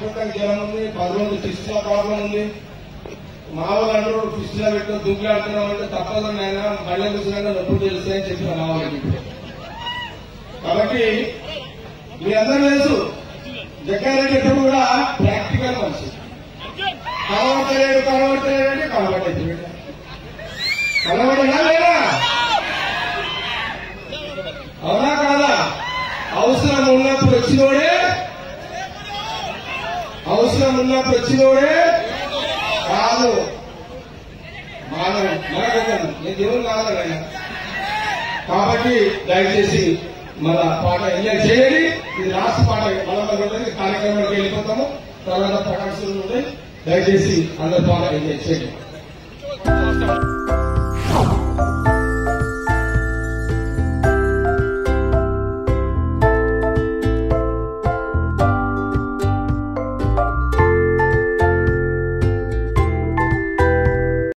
విపరీతంగా జ్వరం ఉంది పది రోజులు ఫిస్టుల ప్రాబ్లం ఉంది మా వాళ్ళు అందరూ ఫిస్టుల పెట్టుకుని దుబ్బులాడుతున్నాం అంటే తప్పదు నాయన మళ్ళీ కూర్చున్నాక నొప్పులు తెలుస్తాయని చెప్పిన మా వాళ్ళకి కాబట్టి మీ అందరూ తెలుసు జగ్గారెడ్డి ఎప్పుడు కూడా ప్రాక్టికల్ మనిషి కలవట్టలేడు కలవట్టలేడు అంటే కలవట్టలేదు కలవటనా లేదా అవునా కాదా అవసరం ఉన్నప్పుడు వచ్చినోడే అవసరం ఉన్నప్పుడు వచ్చినోడే కాదు మానవు మనకొకను నేను దేవుడు కాదనైనా కాబట్టి దయచేసి మన పాట ఎంజాయ్ చేయండి ఇది లాస్ట్ పాట మనం ఉంటుంది కార్యక్రమానికి వెళ్ళిపోతాము తర్వాత ప్రకాశం నుండి దయచేసి అందరి పాట ఎంజాయ్ చేయండి